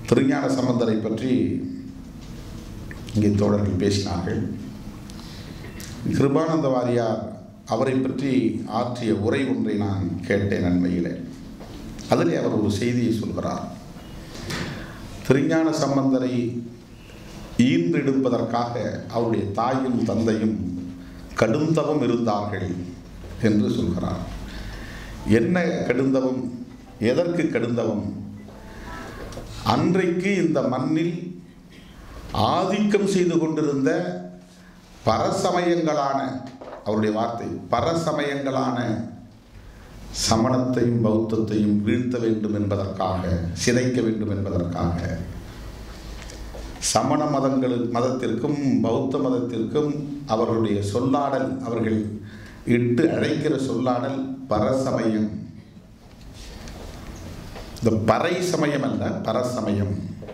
திருஞான சம்பந்தரை பற்றி இங்கே தோழர்கள் பேசினார்கள் கிருபானந்த வாரியார் அவரை பற்றி ஆற்றிய உரை ஒன்றை நான் கேட்டேன் நன்மையிலே அதிலே அவர் ஒரு செய்தியை சொல்கிறார் திருஞான சம்பந்தரை ஈன்றெடுப்பதற்காக அவருடைய தாயும் தந்தையும் கடுந்தவம் இருந்தார்கள் என்று சொல்கிறார் என்ன கடுந்தவம் எதற்கு கடுந்தவம் அன்றைக்கு இந்த மண்ணில் ஆதிக்கம் செய்து கொண்டிருந்த பரசமயங்களான அவருடைய வார்த்தை பரசமயங்களான சமணத்தையும் பௌத்தத்தையும் வீழ்த்த வேண்டும் என்பதற்காக சிதைக்க வேண்டும் என்பதற்காக சமண மதங்கள் மதத்திற்கும் பௌத்த மதத்திற்கும் அவர்களுடைய சொல்லாடல் அவர்கள் இட்டு அழைக்கிற சொல்லாடல் பரசமயம் இந்த பறை சமயம் அல்ல பரசமயம்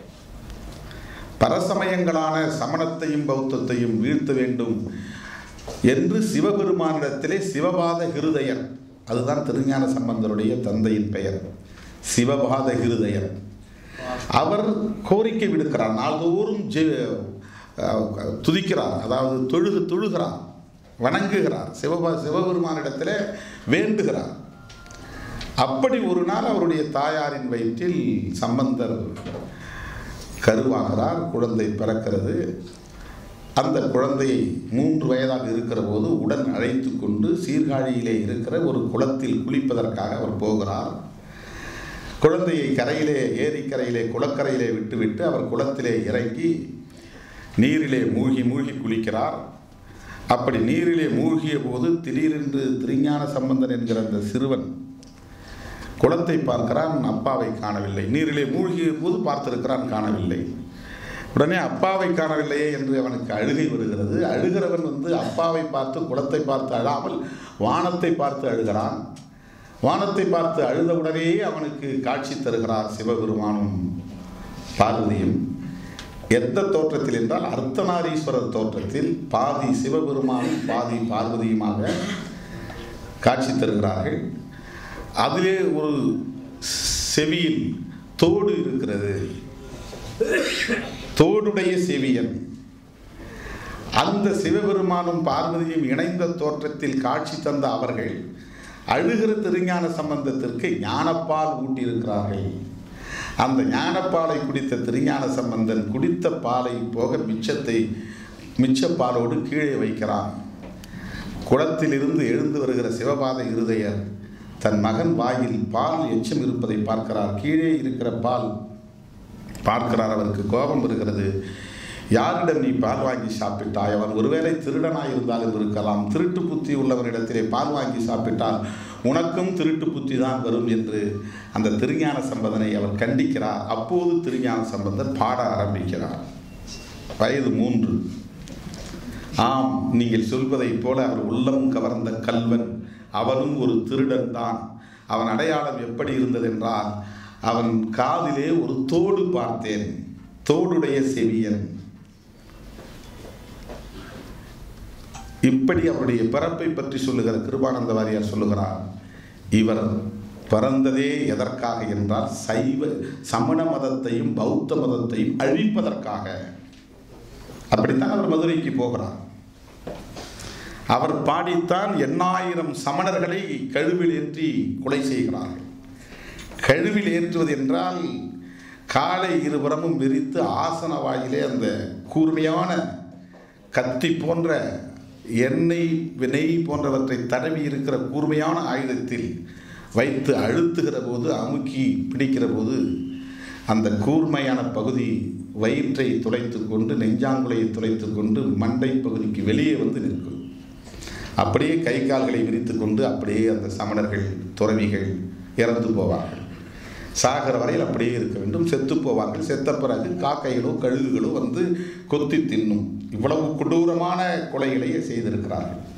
பரசமயங்களான சமணத்தையும் பௌத்தத்தையும் வீழ்த்த வேண்டும் என்று சிவபெருமானிடத்திலே சிவபாத ஹிருதயர் அதுதான் திருஞான சம்பந்தருடைய தந்தையின் பெயர் சிவபாத ஹிருதயர் அவர் கோரிக்கை விடுக்கிறார் நாள்தோறும் ஜெ துதிக்கிறார் அதாவது தொழுகு தொழுகிறார் வணங்குகிறார் சிவபா சிவபெருமானிடத்தில் வேண்டுகிறார் அப்படி ஒரு நாள் அவருடைய தாயாரின் வயிற்றில் சம்பந்தர் கருவாகிறார் குழந்தை பிறக்கிறது அந்த குழந்தையை மூன்று வயதாக இருக்கிற போது உடன் அழைத்து கொண்டு சீர்காழியிலே இருக்கிற ஒரு குளத்தில் குளிப்பதற்காக அவர் போகிறார் குழந்தையை கரையிலே ஏரிக்கரையிலே குளக்கரையிலே விட்டுவிட்டு அவர் குளத்திலே இறங்கி நீரிலே மூழ்கி மூழ்கி குளிக்கிறார் அப்படி நீரிலே மூழ்கிய போது திடீரென்று திருஞான சம்பந்தன் என்கிற அந்த சிறுவன் குளத்தை பார்க்கிறான் அப்பாவை காணவில்லை நீரிலே மூழ்கிய போது பார்த்திருக்கிறான் காணவில்லை உடனே அப்பாவை காணவில்லையே என்று அவனுக்கு அழுகை வருகிறது அழுகிறவன் வந்து அப்பாவை பார்த்து குளத்தை பார்த்து அழாமல் வானத்தை பார்த்து அழுகிறான் வானத்தை பார்த்து அழுதவுடனே அவனுக்கு காட்சி தருகிறார் சிவபெருமானும் பார்வதியும் எந்த தோற்றத்தில் என்றால் அர்த்தநாரீஸ்வரர் தோற்றத்தில் பாதி சிவபெருமானும் பாதி பார்வதியுமாக காட்சி தருகிறார்கள் அதிலே ஒரு செவியில் தோடு இருக்கிறது தோடுடைய செவியன் அந்த சிவபெருமானும் பார்வதியும் இணைந்த தோற்றத்தில் காட்சி தந்த அவர்கள் அழுகிற திருஞான சம்பந்தத்திற்கு ஞானப்பால் ஊட்டியிருக்கிறார்கள் அந்த ஞானப்பாலை குடித்த திருஞான சம்பந்தன் குடித்த பாலை போக மிச்சத்தை மிச்ச பாலோடு கீழே வைக்கிறான் குளத்திலிருந்து எழுந்து வருகிற சிவபாத இருதயர் தன் மகன் வாயில் பால் எச்சம் இருப்பதை பார்க்கிறார் கீழே இருக்கிற பால் பார்க்கிறார் அவருக்கு கோபம் வருகிறது யாரிடம் நீ பால் வாங்கி சாப்பிட்டாய் அவன் ஒருவேளை திருடனாய் இருந்தாலும் இருக்கலாம் திருட்டு புத்தி உள்ளவனிடத்திலே பால் வாங்கி சாப்பிட்டால் உனக்கும் திருட்டு புத்தி தான் வரும் என்று அந்த திருஞான சம்பந்தனை அவர் கண்டிக்கிறார் அப்போது திருஞான சம்பந்தர் பாட ஆரம்பிக்கிறார் வயது மூன்று ஆம் நீங்கள் சொல்வதைப் போல அவர் உள்ளம் கவர்ந்த கல்வன் அவனும் ஒரு திருடன் தான் அவன் அடையாளம் எப்படி இருந்ததென்றால் அவன் காதிலே ஒரு தோடு பார்த்தேன் தோடுடைய செவியன் இப்படி அவருடைய பிறப்பை பற்றி சொல்லுகிற கிருபானந்த வாரியார் சொல்லுகிறார் இவர் பிறந்ததே எதற்காக என்றால் சைவ சமண மதத்தையும் பௌத்த மதத்தையும் அழிப்பதற்காக அப்படித்தான் அவர் மதுரைக்கு போகிறார் அவர் பாடித்தான் எண்ணாயிரம் சமணர்களை கழுவில் ஏற்றி கொலை செய்கிறார்கள் கழுவில் ஏற்றுவது என்றால் காலை இருபுறமும் விரித்து ஆசன வாயிலே அந்த கூர்மையான கத்தி போன்ற எண்ணெய் நெய் போன்றவற்றை தடவி இருக்கிற கூர்மையான ஆயுதத்தில் வைத்து அழுத்துகிற போது அமுக்கி பிடிக்கிற போது அந்த கூர்மையான பகுதி வயிற்றை துளைத்து கொண்டு நெஞ்சாங்குலையை துளைத்து கொண்டு மண்டை பகுதிக்கு வெளியே வந்து நிற்கும் அப்படியே கை கால்களை விரித்து கொண்டு அப்படியே அந்த சமணர்கள் துறவிகள் இறந்து போவார்கள் சாகிற வரையில் அப்படியே இருக்க வேண்டும் செத்து போவார்கள் செத்த பிறகு காக்கைகளோ கழுகுகளோ வந்து கொத்தி தின்னும் இவ்வளவு கொடூரமான கொலைகளையே செய்திருக்கிறார்கள்